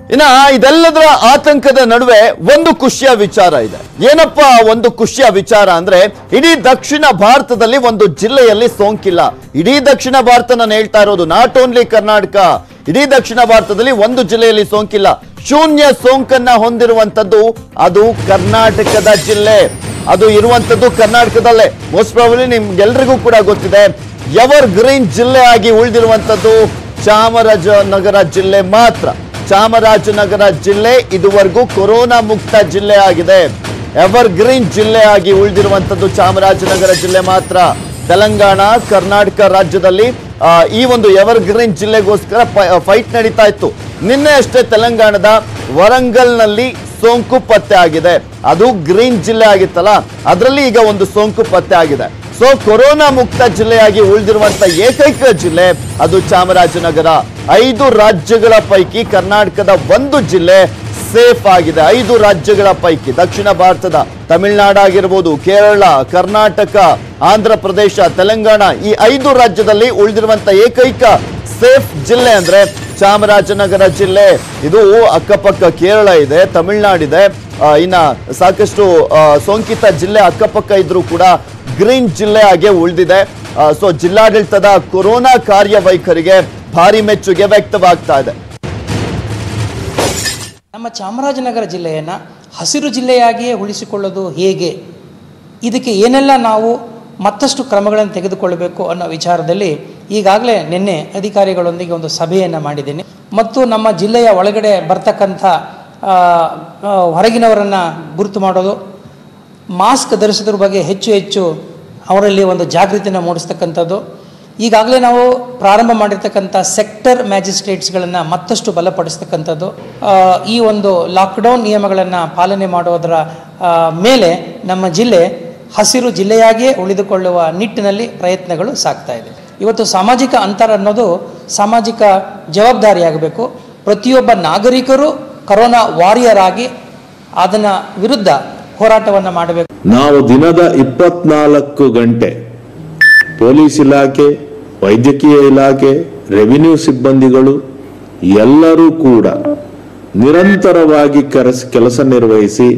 ಇನ್ನ ಇದೆಲ್ಲದರ ಆತಂಕದ ನಡುವೆ ಒಂದು ಖುಷಿಯ ವಿಚಾರ ಇದೆ ಏನಪ್ಪ ಒಂದು ಖುಷಿಯ ವಿಚಾರ ಅಂದ್ರೆ ಇಡೀ ದಕ್ಷಿಣ ಭಾರತದಲ್ಲಿ ಒಂದು ಜಿಲ್ಲೆಯಲ್ಲಿ ಸೋಂಕಿಲ್ಲ ಇಡೀ ದಕ್ಷಿಣ ಭಾರತ ನಾನು ಹೇಳ್ತಾ ಇರೋದು ನಾಟ್ ಓನ್ಲಿ ಕರ್ನಾಟಕ ಇಡೀ ದಕ್ಷಿಣ ಭಾರತದಲ್ಲಿ ಒಂದು ಜಿಲ್ಲೆಯಲ್ಲಿ ಸೋಂಕಿಲ್ಲ ಶೂನ್ಯ ಸೋಂಕನ್ನ ಹೊಂದಿರುವಂತದ್ದು ಅದು ಕರ್ನಾಟಕದ ಜಿಲ್ಲೆ ಅದು ಇರುವಂತದ್ದು ಕರ್ನಾಟಕದಲ್ಲೇ ಮೋಸ್ಟ್ ಪ್ರಾಬಲಿ ನಿಮ್ಗೆಲ್ರಿಗೂ ಕೂಡ ಗೊತ್ತಿದೆ ಎವರ್ ಗ್ರೀನ್ ಜಿಲ್ಲೆ ಆಗಿ ಉಳಿದಿರುವಂತದ್ದು ಚಾಮರಾಜನಗರ ಜಿಲ್ಲೆ ಮಾತ್ರ ಚಾಮರಾಜನಗರ ಜಿಲ್ಲೆ ಇದುವರೆಗೂ ಕೊರೋನಾ ಮುಕ್ತ ಜಿಲ್ಲೆ ಆಗಿದೆ ಎವರ್ ಗ್ರೀನ್ ಜಿಲ್ಲೆ ಆಗಿ ಉಳಿದಿರುವಂತದ್ದು ಚಾಮರಾಜನಗರ ಜಿಲ್ಲೆ ಮಾತ್ರ ತೆಲಂಗಾಣ ಕರ್ನಾಟಕ ರಾಜ್ಯದಲ್ಲಿ ಆ, ಈ ಒಂದು ಎವರ್ ಗ್ರೀನ್ ಜಿಲ್ಲೆಗೋಸ್ಕರ ಫೈಟ್ ನಡೀತಾ ಇತ್ತು ನಿನ್ನೆ ಅಷ್ಟೇ ತೆಲಂಗಾಣದ ವರಂಗಲ್ನಲ್ಲಿ ಸೋಂಕು ಪತ್ತೆ ಆಗಿದೆ ಅದು ಗ್ರೀನ್ ಜಿಲ್ಲೆ ಆಗಿತ್ತಲ್ಲ ಅದರಲ್ಲಿ ಈಗ ಒಂದು ಸೋಂಕು ಪತ್ತೆ ಆಗಿದೆ ಸೊ ಕೊರೋನಾ ಮುಕ್ತ ಜಿಲ್ಲೆಯಾಗಿ ಉಳಿದಿರುವಂತ ಏಕೈಕ ಜಿಲ್ಲೆ ಅದು ಚಾಮರಾಜನಗರ ಐದು ರಾಜ್ಯಗಳ ಪೈಕಿ ಕರ್ನಾಟಕದ ಒಂದು ಜಿಲ್ಲೆ ಸೇಫ್ ಆಗಿದೆ ಐದು ರಾಜ್ಯಗಳ ಪೈಕಿ ದಕ್ಷಿಣ ಭಾರತದ ತಮಿಳುನಾಡು ಆಗಿರ್ಬೋದು ಕೇರಳ ಕರ್ನಾಟಕ ಆಂಧ್ರ ಪ್ರದೇಶ ತೆಲಂಗಾಣ ಈ ಐದು ರಾಜ್ಯದಲ್ಲಿ ಉಳಿದಿರುವಂತ ಏಕೈಕ ಸೇಫ್ ಜಿಲ್ಲೆ ಅಂದ್ರೆ ಚಾಮರಾಜನಗರ ಜಿಲ್ಲೆ ಇದು ಅಕ್ಕಪಕ್ಕ ಕೇರಳ ಇದೆ ತಮಿಳುನಾಡಿದೆ ಆ, ಇನ್ನ ಸಾಕಷ್ಟು ಆ, ಸೋಂಕಿತ ಜಿಲ್ಲೆ ಅಕ್ಕಪಕ್ಕ ಇದ್ರೂ ಕೂಡ ಗ್ರೀನ್ ಜಿಲ್ಲೆ ಆಗಿ ಉಳಿದಿದೆ ಸೊ ಜಿಲ್ಲಾಡಳಿತದ ಕೊರೋನಾ ಕಾರ್ಯವೈಖರಿಗೆ ಭಾರಿ ಮೆಚ್ಚುಗೆ ವ್ಯಕ್ತವಾಗ್ತಾ ಇದೆ ನಮ್ಮ ಚಾಮರಾಜನಗರ ಜಿಲ್ಲೆಯನ್ನು ಹಸಿರು ಜಿಲ್ಲೆಯಾಗಿಯೇ ಉಳಿಸಿಕೊಳ್ಳೋದು ಹೇಗೆ ಇದಕ್ಕೆ ಏನೆಲ್ಲ ನಾವು ಮತ್ತಷ್ಟು ಕ್ರಮಗಳನ್ನು ತೆಗೆದುಕೊಳ್ಳಬೇಕು ಅನ್ನೋ ವಿಚಾರದಲ್ಲಿ ಈಗಾಗಲೇ ನಿನ್ನೆ ಅಧಿಕಾರಿಗಳೊಂದಿಗೆ ಒಂದು ಸಭೆಯನ್ನು ಮಾಡಿದ್ದೀನಿ ಮತ್ತು ನಮ್ಮ ಜಿಲ್ಲೆಯ ಒಳಗಡೆ ಬರ್ತಕ್ಕಂಥ ಆ, ಆ, ಹೊರಗಿನವರನ್ನು ಗುರುತು ಮಾಡೋದು ಮಾಸ್ಕ್ ಧರಿಸೋದ್ರ ಬಗ್ಗೆ ಹೆಚ್ಚು ಹೆಚ್ಚು ಅವರಲ್ಲಿ ಒಂದು ಜಾಗೃತಿನ ಮೂಡಿಸ್ತಕ್ಕಂಥದ್ದು ಈಗಾಗಲೇ ನಾವು ಪ್ರಾರಂಭ ಮಾಡಿರ್ತಕ್ಕಂಥ ಸೆಕ್ಟರ್ ಮ್ಯಾಜಿಸ್ಟ್ರೇಟ್ಸ್ಗಳನ್ನು ಮತ್ತಷ್ಟು ಬಲಪಡಿಸ್ತಕ್ಕಂಥದ್ದು ಆ, ಈ ಒಂದು ಲಾಕ್ಡೌನ್ ನಿಯಮಗಳನ್ನು ಪಾಲನೆ ಮಾಡುವುದರ ಆ, ಮೇಲೆ ನಮ್ಮ ಜಿಲ್ಲೆ ಹಸಿರು ಜಿಲ್ಲೆಯಾಗಿಯೇ ಉಳಿದುಕೊಳ್ಳುವ ನಿಟ್ಟಿನಲ್ಲಿ ಪ್ರಯತ್ನಗಳು ಸಾಗ್ತಾ ಇದೆ ಇವತ್ತು ಸಾಮಾಜಿಕ ಅಂತರ ಅನ್ನೋದು ಸಾಮಾಜಿಕ ಜವಾಬ್ದಾರಿಯಾಗಬೇಕು ಪ್ರತಿಯೊಬ್ಬ ನಾಗರಿಕರು ಕರೋನಾ ವಾರಿಯರ್ ಆಗಿ ಅದನ್ನ ವಿರುದ್ಧ ಹೋರಾಟವನ್ನು ಮಾಡಬೇಕು ನಾವು ದಿನದ ಇಪ್ಪತ್ನಾಲ್ಕು ಗಂಟೆ ಪೊಲೀಸ್ ಇಲಾಖೆ ವೈದ್ಯಕೀಯ ಇಲಾಖೆ ರೆವಿನ್ಯೂ ಸಿಬ್ಬಂದಿಗಳು ಎಲ್ಲರೂ ಕೂಡ ನಿರಂತರವಾಗಿ ಕರೆಸ್ ಕೆಲಸ ನಿರ್ವಹಿಸಿ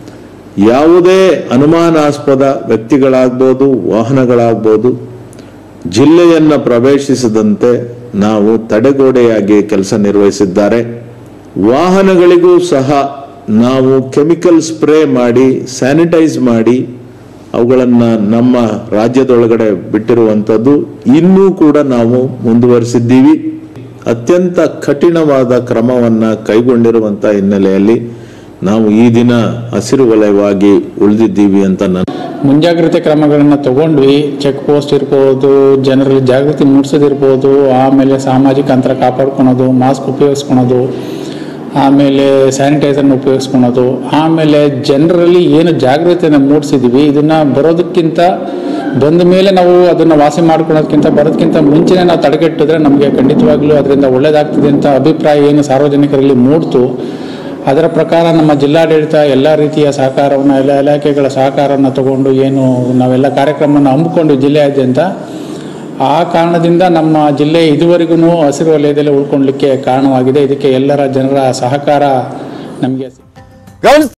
ಯಾವುದೇ ಅನುಮಾನಾಸ್ಪದ ವ್ಯಕ್ತಿಗಳಾಗ್ಬೋದು ವಾಹನಗಳಾಗ್ಬೋದು ಜಿಲ್ಲೆಯನ್ನ ಪ್ರವೇಶಿಸದಂತೆ ನಾವು ತಡೆಗೋಡೆಯಾಗಿ ಕೆಲಸ ನಿರ್ವಹಿಸಿದ್ದಾರೆ ವಾಹನಗಳಿಗೂ ಸಹ ನಾವು ಕೆಮಿಕಲ್ ಸ್ಪ್ರೇ ಮಾಡಿ ಸ್ಯಾನಿಟೈಸ್ ಮಾಡಿ ಅವುಗಳನ್ನು ನಮ್ಮ ರಾಜ್ಯದೊಳಗಡೆ ಬಿಟ್ಟಿರುವಂಥದ್ದು ಇನ್ನೂ ಕೂಡ ನಾವು ಮುಂದುವರಿಸಿದ್ದೀವಿ ಅತ್ಯಂತ ಕಠಿಣವಾದ ಕ್ರಮವನ್ನು ಕೈಗೊಂಡಿರುವಂಥ ಹಿನ್ನೆಲೆಯಲ್ಲಿ ನಾವು ಈ ದಿನ ಹಸಿರು ವಲಯವಾಗಿ ಉಳಿದಿದ್ದೀವಿ ಅಂತ ನಾನು ಮುಂಜಾಗ್ರತೆ ಕ್ರಮಗಳನ್ನು ತಗೊಂಡ್ವಿ ಚೆಕ್ ಪೋಸ್ಟ್ ಇರ್ಬೋದು ಜನರಲ್ಲಿ ಜಾಗೃತಿ ಮೂಡಿಸೋದಿರ್ಬೋದು ಆಮೇಲೆ ಸಾಮಾಜಿಕ ಅಂತರ ಕಾಪಾಡ್ಕೊಳೋದು ಮಾಸ್ಕ್ ಉಪಯೋಗಿಸ್ಕೊಳೋದು ಆಮೇಲೆ ಸ್ಯಾನಿಟೈಸರ್ನ ಉಪಯೋಗಿಸ್ಕೊಳೋದು ಆಮೇಲೆ ಜನರಲ್ಲಿ ಏನು ಜಾಗೃತಿಯನ್ನು ಮೂಡಿಸಿದ್ವಿ ಇದನ್ನು ಬರೋದಕ್ಕಿಂತ ಬಂದ ಮೇಲೆ ನಾವು ಅದನ್ನು ವಾಸಿ ಮಾಡ್ಕೊಳೋದಕ್ಕಿಂತ ಬರೋದಕ್ಕಿಂತ ಮುಂಚೆನೇ ನಾವು ತಡೆಗಟ್ಟಿದ್ರೆ ನಮಗೆ ಖಂಡಿತವಾಗ್ಲೂ ಅದರಿಂದ ಒಳ್ಳೇದಾಗ್ತದೆ ಅಂತ ಅಭಿಪ್ರಾಯ ಏನು ಸಾರ್ವಜನಿಕರಲ್ಲಿ ಮೂಡ್ತು ಅದರ ಪ್ರಕಾರ ನಮ್ಮ ಜಿಲ್ಲಾಡಳಿತ ಎಲ್ಲ ರೀತಿಯ ಸಹಕಾರವನ್ನು ಎಲ್ಲ ಇಲಾಖೆಗಳ ಸಹಕಾರವನ್ನು ತಗೊಂಡು ಏನು ನಾವೆಲ್ಲ ಕಾರ್ಯಕ್ರಮವನ್ನು ಹಮ್ಮಿಕೊಂಡು ಜಿಲ್ಲೆಯಾದ್ಯಂತ ಆ ಕಾರಣದಿಂದ ನಮ್ಮ ಜಿಲ್ಲೆ ಇದುವರೆಗೂ ಹಸಿರು ವಲಯದಲ್ಲಿ ಉಳ್ಕೊಳ್ಳಲಿಕ್ಕೆ ಕಾರಣವಾಗಿದೆ ಇದಕ್ಕೆ ಎಲ್ಲರ ಜನರ ಸಹಕಾರ ನಮಗೆ ಗಮನಿಸ್ತಾ